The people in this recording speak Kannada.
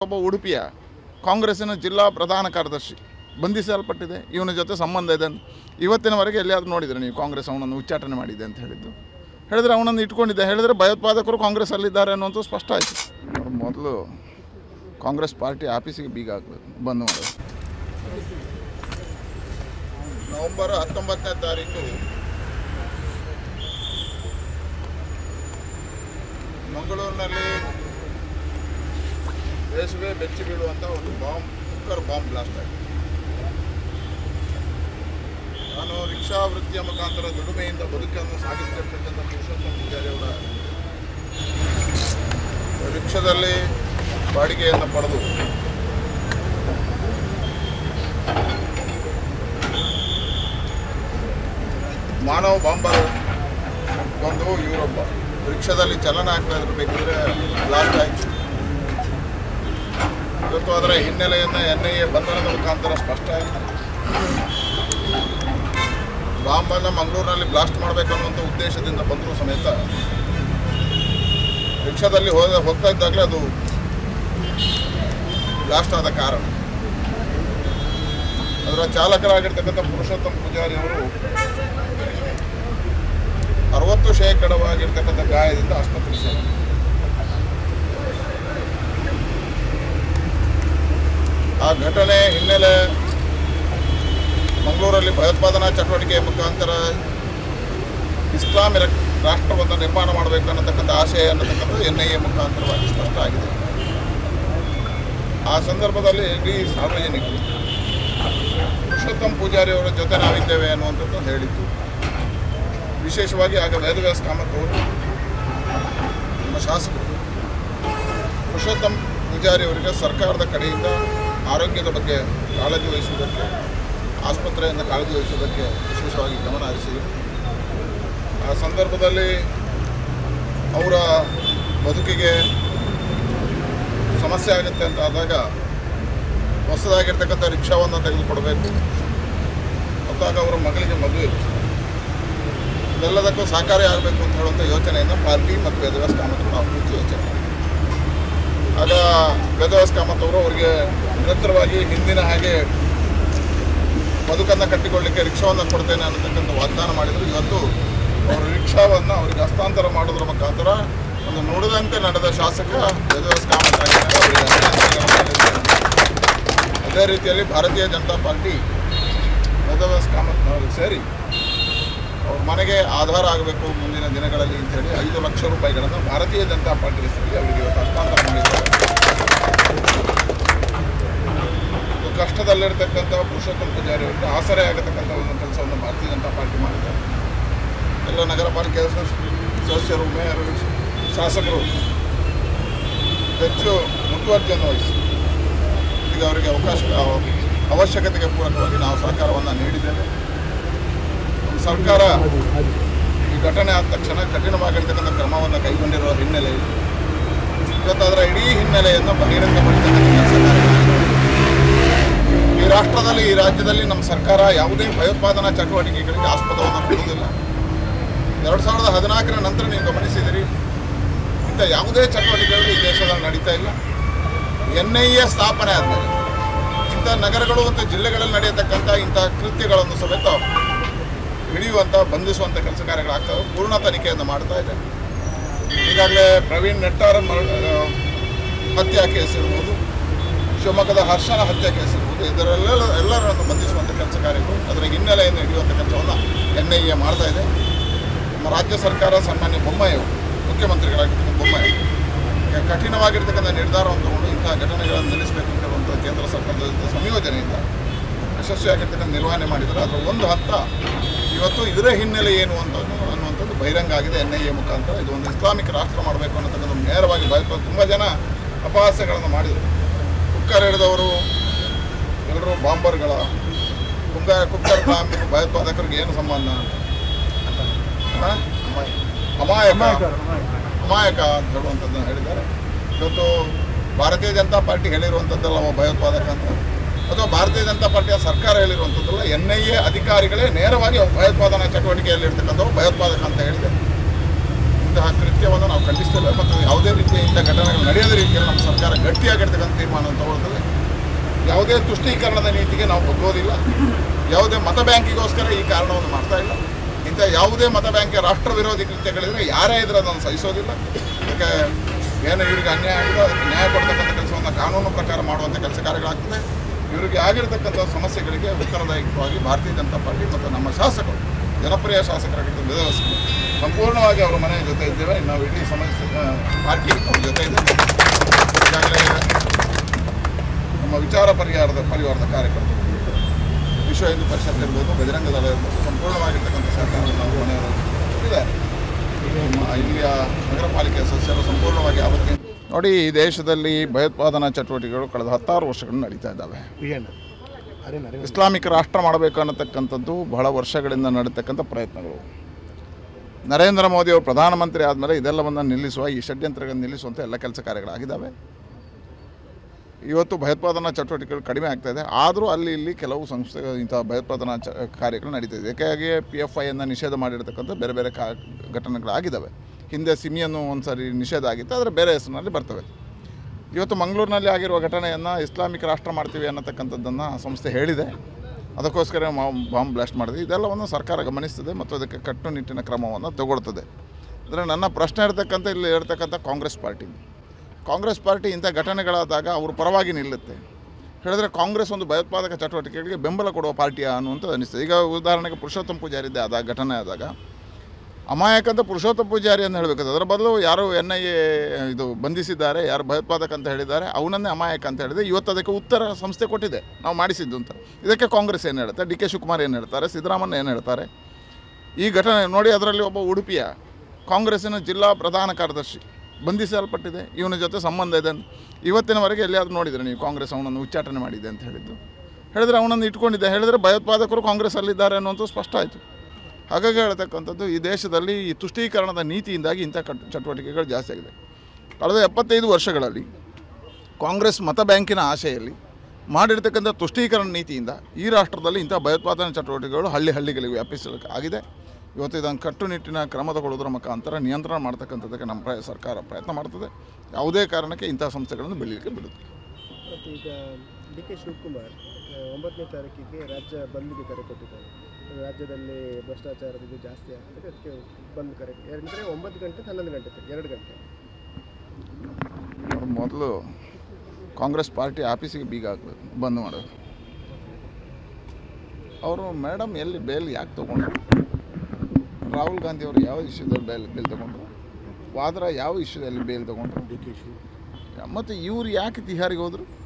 ಒಬ್ಬ ಉಡುಪಿಯ ಕಾಂಗ್ರೆಸ್ಸಿನ ಜಿಲ್ಲಾ ಪ್ರಧಾನ ಕಾರ್ಯದರ್ಶಿ ಬಂಧಿಸಲ್ಪಟ್ಟಿದೆ ಇವನ ಜೊತೆ ಸಂಬಂಧ ಇದೆ ಅಂತ ಇವತ್ತಿನವರೆಗೆ ಎಲ್ಲಿಯಾದರೂ ನೋಡಿದರೆ ನೀವು ಕಾಂಗ್ರೆಸ್ ಅವನನ್ನು ಉಚ್ಚಾಟನೆ ಮಾಡಿದೆ ಅಂತ ಹೇಳಿದ್ದು ಹೇಳಿದ್ರೆ ಅವನನ್ನು ಇಟ್ಕೊಂಡಿದ್ದೆ ಹೇಳಿದರೆ ಭಯೋತ್ಪಾದಕರು ಕಾಂಗ್ರೆಸ್ಸಲ್ಲಿದ್ದಾರೆ ಅನ್ನೋದು ಸ್ಪಷ್ಟ ಆಯಿತು ಮೊದಲು ಕಾಂಗ್ರೆಸ್ ಪಾರ್ಟಿ ಆಫೀಸಿಗೆ ಬೀಗ ಹಾಕಬೇಕು ಬಂದ್ ಮಾಡೋದು ನವೆಂಬರ್ ಹತ್ತೊಂಬತ್ತನೇ ತಾರೀಕು ಮಂಗಳೂರಿನಲ್ಲಿ ದೇಶವೇ ಬೆಚ್ಚಿ ಬೀಳುವಂಥ ಒಂದು ಬಾಂಬ್ ಕುಕ್ಕರ್ ಬಾಂಬ್ ಬ್ಲಾಸ್ಟ್ ಆಗಿದೆ ನಾನು ರಿಕ್ಷಾ ವೃತ್ತಿಯ ಮುಖಾಂತರ ದುಡಿಮೆಯಿಂದ ಬದುಕನ್ನು ಸಾಗಿಸ್ತಿರ್ತಕ್ಕಂಥ ಪುರುಷೋತ್ತಮ ಪೂಜಾರಿ ಅವರ ರಿಕ್ಷಾದಲ್ಲಿ ಬಾಡಿಗೆಯನ್ನು ಪಡೆದು ಮಾನವ ಬಾಂಬರ್ ಬಂದು ಇವರೊಬ್ಬ ರಿಕ್ಷಾದಲ್ಲಿ ಚಲನ ಆಗ್ತಾ ಇದ್ರು ಬೇಕಿದ್ರೆ ಬ್ಲಾಸ್ಟ್ ಆಯಿತು ಇವತ್ತು ಅದರ ಹಿನ್ನೆಲೆಯನ್ನು ಎನ್ ಐ ಎ ಬಂಧನದ ಮುಖಾಂತರ ಸ್ಪಷ್ಟ ಆಯಿತು ಬಾಂಬನ್ನು ಮಂಗಳೂರಿನಲ್ಲಿ ಬ್ಲಾಸ್ಟ್ ಮಾಡಬೇಕು ಅನ್ನುವಂಥ ಉದ್ದೇಶದಿಂದ ಬಂದರೂ ಸಮೇತ ರಿಕ್ಷಾದಲ್ಲಿ ಹೋದ ಹೋಗ್ತಾ ಇದ್ದಾಗಲೇ ಅದು ಬ್ಲಾಸ್ಟ್ ಆದ ಕಾರಣ ಅದರ ಚಾಲಕರಾಗಿರ್ತಕ್ಕಂಥ ಪುರುಷೋತ್ತಮ ಪೂಜಾರಿ ಅವರು ಅರವತ್ತು ಶೇಕಡವಾಗಿರ್ತಕ್ಕಂಥ ಗಾಯದಿಂದ ಆಸ್ಪತ್ರೆ ಸೇರಿ ಆ ಘಟನೆ ಹಿನ್ನೆಲೆ ಮಂಗಳೂರಲ್ಲಿ ಭಯೋತ್ಪಾದನಾ ಚಟುವಟಿಕೆ ಮುಖಾಂತರ ಇಸ್ಲಾಮಿ ರ- ರಾಷ್ಟ್ರವನ್ನು ನಿರ್ಮಾಣ ಮಾಡಬೇಕು ಅನ್ನತಕ್ಕಂಥ ಆಶಯ ಅನ್ನತಕ್ಕಂಥದ್ದು ಎನ್ ಐ ಎ ಮುಖಾಂತರವಾಗಿ ಸ್ಪಷ್ಟ ಆಗಿದೆ ಆ ಸಂದರ್ಭದಲ್ಲಿ ಇಡೀ ಸಾರ್ವಜನಿಕರು ಪುರುಷೋತ್ತಮ ಪೂಜಾರಿ ಅವರ ಜೊತೆ ನಾವಿದ್ದೇವೆ ಅನ್ನುವಂಥದ್ದು ಹೇಳಿದ್ದು ವಿಶೇಷವಾಗಿ ಆಗ ವೇದವ್ಯಾಸ ಕಾಮತ್ ಅವರು ನಮ್ಮ ಶಾಸಕರು ಪುರುಷೋತ್ತಮ ಪೂಜಾರಿ ಅವರಿಗೆ ಸರ್ಕಾರದ ಕಡೆಯಿಂದ ಆರೋಗ್ಯದ ಬಗ್ಗೆ ಕಾಳಜಿ ವಹಿಸುವುದಕ್ಕೆ ಆಸ್ಪತ್ರೆಯಿಂದ ಕಾಳಜಿ ವಹಿಸುವುದಕ್ಕೆ ವಿಶೇಷವಾಗಿ ಗಮನ ಹರಿಸಿದರು ಆ ಸಂದರ್ಭದಲ್ಲಿ ಅವರ ಬದುಕಿಗೆ ಸಮಸ್ಯೆ ಆಗುತ್ತೆ ಅಂತ ಆದಾಗ ಹೊಸದಾಗಿರ್ತಕ್ಕಂಥ ರಿಕ್ಷಾವನ್ನು ತೆಗೆದುಕೊಡಬೇಕು ಮತ್ತಾಗ ಅವರ ಮಗಳಿಗೆ ಮದುವೆ ಇತ್ತು ಇದೆಲ್ಲದಕ್ಕೂ ಸಹಕಾರಿ ಆಗಬೇಕು ಅಂತ ಹೇಳುವಂಥ ಯೋಚನೆಯನ್ನು ಪಾರ್ಟಿ ಮತ್ತು ವೇದವ್ಯಾಸ ಕಾಮತ್ ನಾವು ಕೂತು ಯೋಚನೆ ಮಾಡಿದ್ವಿ. ಆಗ ವೇದವ್ಯಾಸ ಕಾಮತ್ ಅವರು ಅವರಿಗೆ ನಿರಂತರವಾಗಿ ಹಿಂದಿನ ಹಾಗೆ ಬದುಕನ್ನು ಕಟ್ಟಿಕೊಳ್ಳಿಕ್ಕೆ ರಿಕ್ಷಾವನ್ನು ಕೊಡ್ತೇನೆ ಅನ್ನತಕ್ಕಂಥ ವಾಗ್ದಾನ ಮಾಡಿದರು ಇವತ್ತು ಅವರು ರಿಕ್ಷಾವನ್ನು ಅವರಿಗೆ ಹಸ್ತಾಂತರ ಮಾಡೋದ್ರ ಮುಖಾಂತರ ಒಂದು ನುಡಿದಂತೆ ನಡೆದ ಶಾಸಕ ವೇದವ್ಯಾಸ ಕಾಮತ್ ಆಗಿದ್ದಾರೆ ಅವರಿಗೆ ಅಭಿನಂದನೆಗಳನ್ನು ಸಲ್ಲಿಸ್ತೇನೆ. ಅದೇ ರೀತಿಯಲ್ಲಿ ಭಾರತೀಯ ಜನತಾ ಪಾರ್ಟಿ ವೇದವ್ಯಾಸ ಕಾಮತ್ನವರಿಗೆ ಸೇರಿ ಅವ್ರ ಮನೆಗೆ ಆಧಾರ ಆಗಬೇಕು ಮುಂದಿನ ದಿನಗಳಲ್ಲಿ ಅಂತೇಳಿ ಐದು ಲಕ್ಷ ರೂಪಾಯಿಗಳನ್ನು ಭಾರತೀಯ ಜನತಾ ಪಾರ್ಟಿ ಹೆಸರಲ್ಲಿ ಅವರಿಗೆ ಇವತ್ತು ಹಸ್ತಾಂತರ ಮಾಡಿದ್ದಾರೆ ಇದು ಕಷ್ಟದಲ್ಲಿರ್ತಕ್ಕಂಥ ಪುರುಷೋತ್ತಮ ಪೂಜಾರಿ ಅವರಿಗೆ ಆಸರೆ ಆಗತಕ್ಕಂಥ ಒಂದು ಕೆಲಸವನ್ನು ಭಾರತೀಯ ಜನತಾ ಪಾರ್ಟಿ ಮಾಡಿದ್ದಾರೆ ಎಲ್ಲ ನಗರ ಪಾಲಿಕೆ ಸದಸ್ಯರು ಮೇಯರು ಶಾಸಕರು ಹೆಚ್ಚು ಮುತುವರ್ಜಿಯನ್ನು ವಹಿಸಿ ಈಗ ಅವರಿಗೆ ಅವಕಾಶ ಅವಶ್ಯಕತೆಗೆ ಪೂರಕವಾಗಿ ನಾವು ಸಹಕಾರವನ್ನು ನೀಡಿದ್ದೇವೆ ನಮ್ಮ ಸರ್ಕಾರ ಈ ಘಟನೆ ಆದ ತಕ್ಷಣ ಕಠಿಣವಾಗಿರ್ತಕ್ಕಂಥ ಕ್ರಮವನ್ನು ಕೈಗೊಂಡಿರುವ ಹಿನ್ನೆಲೆಯಲ್ಲಿ ಇವತ್ತು ಅದರ ಇಡೀ ಹಿನ್ನೆಲೆಯನ್ನು ಬಹಿರಂಗಪಡಿಸತಕ್ಕಂಥ ಕೆಲಸ ಕಾರ್ಯಗಳಾಗಿದೆ. ಈ ರಾಷ್ಟ್ರದಲ್ಲಿ ಈ ರಾಜ್ಯದಲ್ಲಿ ನಮ್ಮ ಸರ್ಕಾರ ಯಾವುದೇ ಭಯೋತ್ಪಾದನಾ ಚಟುವಟಿಕೆಗಳಿಗೆ ಆಸ್ಪದವನ್ನು ಕೊಡುವುದಿಲ್ಲ ಎರಡು ಸಾವಿರದ ಹದಿನಾಲ್ಕರ ನಂತರ ನೀವು ಗಮನಿಸಿದಿರಿ ಇಂಥ ಯಾವುದೇ ಚಟುವಟಿಕೆಗಳು ಈ ದೇಶದಲ್ಲಿ ನಡೀತಾ ಇಲ್ಲ ಎನ್ ಐ ಎ ಸ್ಥಾಪನೆ ಆದಮೇಲೆ ಇಂಥ ನಗರಗಳು ಮತ್ತು ಜಿಲ್ಲೆಗಳಲ್ಲಿ ನಡೆಯತಕ್ಕಂಥ ಇಂಥ ಕೃತ್ಯಗಳನ್ನು ಸಮೇತ ಹಿಡಿಯುವಂಥ ಬಂಧಿಸುವಂಥ ಕೆಲಸ ಕಾರ್ಯಗಳಾಗ್ತವೆ ಪೂರ್ಣ ತನಿಖೆಯನ್ನು ಮಾಡ್ತಾ ಇದೆ ಈಗಾಗಲೇ ಪ್ರವೀಣ್ ನೆಟ್ಟಾರ ಮರ- ಆ, ಹತ್ಯೆ ಕೇಸ್ ಇರ್ಬೋದು ಶಿವಮೊಗ್ಗದ ಹರ್ಷನ ಹತ್ಯೆ ಕೇಸ್ ಇರ್ಬೋದು ಇದರಲ್ಲೆಲ್ಲ ಎಲ್ಲರನ್ನು ಬಂಧಿಸುವಂಥ ಕೆಲಸ ಕಾರ್ಯಗಳು ಅದರ ಹಿನ್ನೆಲೆಯನ್ನು ಹಿಡಿಯುವಂಥ ಕೆಲಸವನ್ನು ಎನ್ ಐ ಎ ಮಾಡ್ತಾ ಇದೆ ನಮ್ಮ ರಾಜ್ಯ ಸರ್ಕಾರ ಸನ್ಮಾನ್ಯ ಬೊಮ್ಮಾಯಿ ಅವರು ಮುಖ್ಯಮಂತ್ರಿಗಳಾಗಿರ್ತಕ್ಕಂಥ ಬೊಮ್ಮಾಯಿ ಈಗ ಕಠಿಣವಾಗಿರ್ತಕ್ಕಂಥ ನಿರ್ಧಾರವನ್ನು ತಗೊಂಡು ಇಂತಹ ಘಟನೆಗಳನ್ನು ನಿಲ್ಲಿಸಬೇಕು ಅಂತ ಹೇಳುವಂಥ ಕೇಂದ್ರ ಸರ್ಕಾರದ ಜೊತೆ ಸಂಯೋಜನೆಯಿಂದ ಯಶಸ್ವಿಯಾಗಿರ್ತಕ್ಕಂಥ ನಿರ್ವಹಣೆ ಮಾಡಿದ್ದಾರೆ ಅದರ ಒಂದು ಹಂತ ಇವತ್ತು ಇದರ ಹಿನ್ನೆಲೆ ಏನು ಅಂತ ಅನ್ನುವಂಥದ್ದು ಬಹಿರಂಗ ಆಗಿದೆ ಎನ್ ಐ ಎ ಮುಖಾಂತರ ಇದು ಒಂದು ಇಸ್ಲಾಮಿಕ್ ರಾಷ್ಟ್ರ ಮಾಡಬೇಕು ಅನ್ನತಕ್ಕಂಥ ನೇರವಾಗಿ ಭಯೋತ್ಪಾದ ತುಂಬ ಜನ ಅಪಹಾಸ್ಯಗಳನ್ನು ಮಾಡಿದರು ಕುಕ್ಕರ್ ಹಿಡಿದವರು ಎಲ್ಲರೂ ಬಾಂಬರ್ಗಳ ಕುಕ್ಕ ಕುಕ್ಕರ್ ಬಾಂಬ್ ಭಯೋತ್ಪಾದಕರಿಗೆ ಏನು ಸಂಬಂಧ ಆ? ಅಮಾಯಕ ಅಮಾಯಕ ಅಂತ ಹೇಳುವಂಥದ್ದನ್ನು ಹೇಳಿದ್ದಾರೆ ಇವತ್ತು ಭಾರತೀಯ ಜನತಾ ಪಾರ್ಟಿ ಹೇಳಿರುವಂಥದ್ದಲ್ಲ ಒಬ್ಬ ಭಯೋತ್ಪಾದಕ ಅಂತ ಅಥವಾ ಭಾರತೀಯ ಜನತಾ ಪಾರ್ಟಿಯ ಸರ್ಕಾರ ಹೇಳಿರುವಂಥದ್ದಲ್ಲ ಎನ್ ಐ ಎ ಅಧಿಕಾರಿಗಳೇ ನೇರವಾಗಿ ಒಬ್ಬ ಭಯೋತ್ಪಾದನಾ ಚಟುವಟಿಕೆಯಲ್ಲಿ ಇರ್ತಕ್ಕಂಥವ್ರು ಭಯೋತ್ಪಾದಕ ಅಂತ ಹೇಳಿದೆ ಇಂತಹ ಕೃತ್ಯವನ್ನು ನಾವು ಖಂಡಿಸ್ತೇವೆ ಮತ್ತು ಯಾವುದೇ ರೀತಿಯ ಇಂಥ ಘಟನೆಗಳು ನಡೆಯದ ರೀತಿಯಲ್ಲಿ ನಮ್ಮ ಸರ್ಕಾರ ಗಟ್ಟಿಯಾಗಿರ್ತಕ್ಕಂಥ ತೀರ್ಮಾನ ತಗೊಳ್ತದೆ ಯಾವುದೇ ತುಷ್ಟೀಕರಣದ ನೀತಿಗೆ ನಾವು ಒಪ್ಪೋದಿಲ್ಲ ಯಾವುದೇ ಮತ ಬ್ಯಾಂಕಿಗೋಸ್ಕರ ಈ ಕಾರಣವನ್ನು ಮಾಡ್ತಾ ಇಲ್ಲ ಇಂಥ ಯಾವುದೇ ಮತ ಬ್ಯಾಂಕ್ ರಾಷ್ಟ್ರ ವಿರೋಧಿ ಕೃತ್ಯಗಳಿದ್ರೆ ಯಾರೇ ಇದ್ರೆ ಅದನ್ನು ಸಹಿಸೋದಿಲ್ಲ ಅದಕ್ಕೆ ಏನು ಇವರಿಗೆ ಅನ್ಯಾಯ ಆಗಿದೆ ಅದಕ್ಕೆ ನ್ಯಾಯ ಕೊಡ್ತಕ್ಕಂಥ ಕೆಲಸವನ್ನು ಕಾನೂನು ಪ್ರಕಾರ ಮಾಡುವಂಥ ಕೆಲಸ ಕಾರ್ಯಗಳಾಗ್ತದೆ ಇವರಿಗೆ ಆಗಿರತಕ್ಕಂಥ ಸಮಸ್ಯೆಗಳಿಗೆ ಉತ್ತರದಾಯಕವಾಗಿ ಭಾರತೀಯ ಜನತಾ ಪಾರ್ಟಿ ಮತ್ತು ನಮ್ಮ ಶಾಸಕರು ಜನಪ್ರಿಯ ಶಾಸಕರಾಗಿದ್ದ ವಿಧವಸ್ತು ಸಂಪೂರ್ಣವಾಗಿ ಅವರ ಮನೆಯ ಜೊತೆ ಇದ್ದೇವೆ ನಾವು ಇಡೀ ಸಮಸ್ಯೆ ಪಾರ್ಟಿ ಅವ್ರ ಜೊತೆ ಇದ್ದೇವೆ ಈಗಾಗಲೇ ನಮ್ಮ ವಿಚಾರ ಪರಿಹಾರದ ಪರಿವಾರದ ಕಾರ್ಯಕರ್ತರು ವಿಶ್ವ ಹಿಂದೂ ಪರಿಷತ್ ಇರ್ಬೋದು ಬಜರಂಗ ದಳ ಇರ್ಬೋದು ಸಂಪೂರ್ಣವಾಗಿರ್ತಕ್ಕಂಥ ಸರ್ಕಾರವನ್ನು ನಾವು ಮನೆಯವರು ಇದ್ದಾರೆ ನಮ್ಮ ಇಲ್ಲಿಯ ನಗರ ಪಾಲಿಕೆಯ ಸದಸ್ಯರು ಸಂಪೂರ್ಣವಾಗಿ ಯಾವತ್ತಿನ ನೋಡಿ ಈ ದೇಶದಲ್ಲಿ ಭಯೋತ್ಪಾದನಾ ಚಟುವಟಿಕೆಗಳು ಕಳೆದ ಹತ್ತಾರು ವರ್ಷಗಳು ನಡೀತಾ ಇದ್ದಾವೆ ವಿಜಯಣ್ಣ ಅರೇನ ಅರೇನ ಇಸ್ಲಾಮಿಕ್ ರಾಷ್ಟ್ರ ಮಾಡಬೇಕು ಅನ್ನತಕ್ಕಂಥದ್ದು ಬಹಳ ವರ್ಷಗಳಿಂದ ನಡೀತಕ್ಕಂಥ ಪ್ರಯತ್ನಗಳು ನರೇಂದ್ರ ಮೋದಿ ಅವರು ಪ್ರಧಾನಮಂತ್ರಿ ಆದಮೇಲೆ ಇದೆಲ್ಲವನ್ನು ನಿಲ್ಲಿಸುವ ಈ ಷಡ್ಯಂತ್ರಗಳನ್ನು ನಿಲ್ಲಿಸುವಂಥ ಎಲ್ಲ ಕೆಲಸ ಕಾರ್ಯಗಳಾಗಿದ್ದಾವೆ ಇವತ್ತು ಭಯೋತ್ಪಾದನಾ ಚಟುವಟಿಕೆಗಳು ಕಡಿಮೆ ಆಗ್ತಾ ಇದೆ ಆದರೂ ಅಲ್ಲಿ ಇಲ್ಲಿ ಕೆಲವು ಸಂಸ್ಥೆ ಇಂಥ ಭಯೋತ್ಪಾದನಾ ಚ ಕಾರ್ಯಗಳು ನಡೀತಾ ಇದೆ ಯಾಕಾಗಿ ಪಿ ಎಫ್ ಐಯನ್ನು ನಿಷೇಧ ಮಾಡಿರ್ತಕ್ಕಂಥ ಬೇರೆ ಬೇರೆ ಕಾ ಘಟನೆಗಳಾಗಿದ್ದಾವೆ ಹಿಂದೆ ಸಿಮಿಯನ್ನು ಒಂದು ಸಾರಿ ನಿಷೇಧ ಆಗಿತ್ತು ಆದರೆ ಬೇರೆ ಹೆಸರಿನಲ್ಲಿ ಬರ್ತವೆ ಇವತ್ತು ಮಂಗಳೂರಿನಲ್ಲಿ ಆಗಿರುವ ಘಟನೆಯನ್ನು ಇಸ್ಲಾಮಿಕ್ ರಾಷ್ಟ್ರ ಮಾಡ್ತೀವಿ ಅನ್ನತಕ್ಕಂಥದ್ದನ್ನು ಸಂಸ್ಥೆ ಹೇಳಿದೆ ಅದಕ್ಕೋಸ್ಕರ ಬಾಂಬ್ ಬ್ಲಾಸ್ಟ್ ಮಾಡಿದೆ ಇದೆಲ್ಲವನ್ನು ಸರ್ಕಾರ ಗಮನಿಸ್ತದೆ ಮತ್ತು ಅದಕ್ಕೆ ಕಟ್ಟುನಿಟ್ಟಿನ ಕ್ರಮವನ್ನು ತಗೊಳ್ತದೆ ಅಂದರೆ ನನ್ನ ಪ್ರಶ್ನೆ ಇರ್ತಕ್ಕಂಥ ಇಲ್ಲಿ ಇರ್ತಕ್ಕಂಥ ಕಾಂಗ್ರೆಸ್ ಪಾರ್ಟಿ ಕಾಂಗ್ರೆಸ್ ಪಾರ್ಟಿ ಇಂಥ ಘಟನೆಗಳಾದಾಗ ಅವ್ರ ಪರವಾಗಿ ನಿಲ್ಲುತ್ತೆ ಹೇಳಿದ್ರೆ ಕಾಂಗ್ರೆಸ್ ಒಂದು ಭಯೋತ್ಪಾದಕ ಚಟುವಟಿಕೆಗಳಿಗೆ ಬೆಂಬಲ ಕೊಡುವ ಪಾರ್ಟಿಯ ಅನ್ನುವಂಥದ್ದು ಅನಿಸ್ತದೆ ಈಗ ಉದಾಹರಣೆಗೆ ಪುರುಷೋತ್ತಮ ಪೂಜಾರಿದ್ದೆ ಆದ ಘಟನೆ ಆದಾಗ ಅಮಾಯಕ ಅಂತ ಪುರುಷೋತ್ತಮ ಪೂಜಾರಿ ಅಂತ ಹೇಳಬೇಕು ಅದರ ಬದಲು ಯಾರು ಎನ್ ಐ ಎ ಇದು ಬಂಧಿಸಿದ್ದಾರೆ ಯಾರು ಭಯೋತ್ಪಾದಕ ಅಂತ ಹೇಳಿದ್ದಾರೆ ಅವನನ್ನೇ ಅಮಾಯಕ ಅಂತ ಹೇಳಿದೆ ಇವತ್ತು ಅದಕ್ಕೆ ಉತ್ತರ ಸಂಸ್ಥೆ ಕೊಟ್ಟಿದೆ ನಾವು ಮಾಡಿಸಿದ್ದು ಅಂತ ಇದಕ್ಕೆ ಕಾಂಗ್ರೆಸ್ ಏನು ಹೇಳುತ್ತೆ ಡಿ ಕೆ ಶಿವಕುಮಾರ್ ಏನು ಹೇಳ್ತಾರೆ ಸಿದ್ದರಾಮಯ್ಯ ಏನು ಹೇಳ್ತಾರೆ ಈ ಘಟನೆ ನೋಡಿ ಅದರಲ್ಲಿ ಒಬ್ಬ ಉಡುಪಿಯ ಕಾಂಗ್ರೆಸ್ಸಿನ ಜಿಲ್ಲಾ ಪ್ರಧಾನ ಕಾರ್ಯದರ್ಶಿ ಬಂಧಿಸಲ್ಪಟ್ಟಿದೆ ಇವನ ಜೊತೆ ಸಂಬಂಧ ಇದೆ ಅಂತ ಇವತ್ತಿನವರೆಗೆ ಎಲ್ಲಿಯಾದರೂ ನೋಡಿದರೆ ನೀವು ಕಾಂಗ್ರೆಸ್ ಅವನನ್ನು ಉಚ್ಚಾಟನೆ ಮಾಡಿದೆ ಅಂತ ಹೇಳಿದ್ದು ಹೇಳಿದ್ರೆ ಅವನನ್ನು ಇಟ್ಕೊಂಡಿದ್ದೆ ಹೇಳಿದರೆ ಭಯೋತ್ಪಾದಕರು ಕಾಂಗ್ರೆಸ್ಸಲ್ಲಿದ್ದಾರೆ ಅನ್ನುವಂಥದ್ದು ಸ್ಪಷ್ಟ ಆಯಿತು ಹಾಗಾಗಿ ಹೇಳ್ತಕ್ಕಂಥದ್ದು ಈ ದೇಶದಲ್ಲಿ ಈ ತುಷ್ಟೀಕರಣದ ನೀತಿಯಿಂದಾಗಿ ಇಂಥ ಕಟ್ ಚಟುವಟಿಕೆಗಳು ಜಾಸ್ತಿ ಆಗಿದೆ ಕಳೆದ ಎಪ್ಪತ್ತೈದು ವರ್ಷಗಳಲ್ಲಿ ಕಾಂಗ್ರೆಸ್ ಮತ ಬ್ಯಾಂಕಿನ ಆಶೆಯಲ್ಲಿ ಮಾಡಿರ್ತಕ್ಕಂಥ ತುಷ್ಟೀಕರಣ ನೀತಿಯಿಂದ ಈ ರಾಷ್ಟ್ರದಲ್ಲಿ ಇಂಥ ಭಯೋತ್ಪಾದನಾ ಚಟುವಟಿಕೆಗಳು ಹಳ್ಳಿ ಹಳ್ಳಿಗಳಿಗೆ ವ್ಯಾಪಿಸಲಿಕ್ಕೆ ಆಗಿದೆ ಇವತ್ತು ಇದನ್ನು ಕಟ್ಟುನಿಟ್ಟಿನ ಕ್ರಮ ತಗೊಳ್ಳೋದ್ರ ಮುಖಾಂತರ ನಿಯಂತ್ರಣ ಮಾಡ್ತಕ್ಕಂಥದ್ದಕ್ಕೆ ನಮ್ಮ ಪ್ರ ಸರ್ಕಾರ ಪ್ರಯತ್ನ ಮಾಡ್ತದೆ ಯಾವುದೇ ಕಾರಣಕ್ಕೆ ಇಂಥ ಸಂಸ್ಥೆಗಳನ್ನು ಬೆಳೀಲಿಕ್ಕೆ ಬಿಡುತ್ತೆ ಮತ್ತು ಈಗ ಡಿ ಕೆ ಶಿವಕುಮಾರ್ ಆ, ಒಂಬತ್ತನೇ ತಾರೀಕಿಗೆ ರಾಜ್ಯ ಬಂದ್ಗೆ ಕರೆ ಕೊಟ್ಟಿದ್ದಾರೆ ರಾಜ್ಯದಲ್ಲಿ ಭ್ರಷ್ಟಾಚಾರದ ಇದು ಜಾಸ್ತಿ ಆಗ್ತದೆ ಅದಕ್ಕೆ ಬಂದ್ ಕರೆ ಅಂದರೆ ಒಂಬತ್ತು ಗಂಟೆ ಹನ್ನೊಂದು ಗಂಟೆ ಎರಡು ಗಂಟೆ ಅವ್ರು ಮೊದಲು ಕಾಂಗ್ರೆಸ್ ಪಾರ್ಟಿ ಆಫೀಸಿಗೆ ಬೀಗ ಹಾಕ್ಬೇಕು ಬಂದ್ ಮಾಡೋದು ಅವರು ಮೇಡಮ್ ಎಲ್ಲಿ ಬೇಲ್ ಯಾಕೆ ತೊಗೊಂಡ್ರು ರಾಹುಲ್ ಗಾಂಧಿ ಅವರು ಯಾವ ಇಶ್ಯೂದಲ್ಲಿ ಬೇಲ್ ಬೇಲ್ ತೊಗೊಂಡ್ರು ವಾದ್ರಾ ಯಾವ ಇಶ್ಯೂದಲ್ಲಿ ಬೇಲ್ ತೊಗೊಂಡ್ರು ಡಿ ಕೆ ಶಿವ ಮತ್ತು ಇವ್ರು ಯಾಕೆ ತಿಹಾರಿಗೆ ಹೋದರು